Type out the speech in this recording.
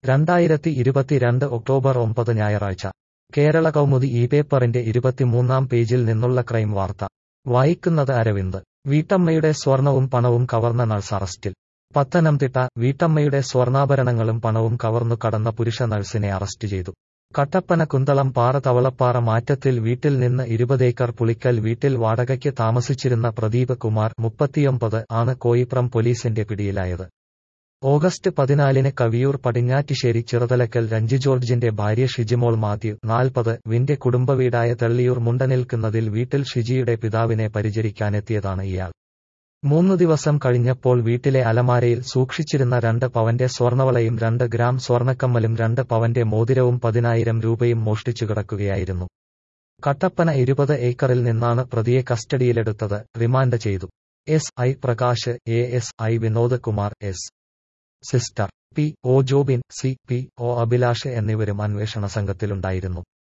രണ്ടായിരത്തി ഇരുപത്തിരണ്ട് ഒക്ടോബർ ഒമ്പത് ഞായറാഴ്ച കേരള കൗമുദി ഈ പേപ്പറിന്റെ ഇരുപത്തിമൂന്നാം പേജിൽ നിന്നുള്ള ക്രൈം വാർത്ത വായിക്കുന്നത് അരവിന്ദ് വീട്ടമ്മയുടെ സ്വർണവും പണവും കവർന്ന നഴ്സ് അറസ്റ്റിൽ പത്തനംതിട്ട വീട്ടമ്മയുടെ സ്വർണ്ണാഭരണങ്ങളും പണവും കവർന്നു കടന്ന പുരുഷ നഴ്സിനെ അറസ്റ്റ് ചെയ്തു കട്ടപ്പന കുന്തളം പാറ തവളപ്പാറ മാറ്റത്തിൽ വീട്ടിൽ നിന്ന് ഇരുപതേക്കർ പുളിക്കൽ വീട്ടിൽ വാടകയ്ക്ക് താമസിച്ചിരുന്ന പ്രദീപ് കുമാർ മുപ്പത്തിയൊമ്പത് ആണ് കോയിപ്രം പോലീസിന്റെ പിടിയിലായത് ഓഗസ്റ്റ് പതിനാലിന് കവിയൂർ പടിഞ്ഞാറ്റിശ്ശേരി ചിറതലക്കൽ രഞ്ജി ജോർജിന്റെ ഭാര്യ ഷിജിമോൾ മാത്യു നാൽപ്പത് വിന്റെ കുടുംബവീടായ തെള്ളിയൂർ മുണ്ടനിൽക്കുന്നതിൽ വീട്ടിൽ ഷിജിയുടെ പിതാവിനെ പരിചരിക്കാനെത്തിയതാണ് ഇയാൾ മൂന്നു ദിവസം കഴിഞ്ഞപ്പോൾ വീട്ടിലെ അലമാരയിൽ സൂക്ഷിച്ചിരുന്ന രണ്ട് പവന്റെ സ്വർണവളയും രണ്ട് ഗ്രാം സ്വർണക്കമ്മലും രണ്ട് പവന്റെ മോതിരവും പതിനായിരം രൂപയും മോഷ്ടിച്ചു കിടക്കുകയായിരുന്നു കട്ടപ്പന ഇരുപത് ഏക്കറിൽ നിന്നാണ് പ്രതിയെ കസ്റ്റഡിയിലെടുത്തത് റിമാൻഡ് ചെയ്തു S I Prakash A S I Vinod Kumar S sister P O Jobin C P O Abhilash എന്നിവരും അന്വേഷണ സംഘത്തിലുണ്ടായിരുന്നു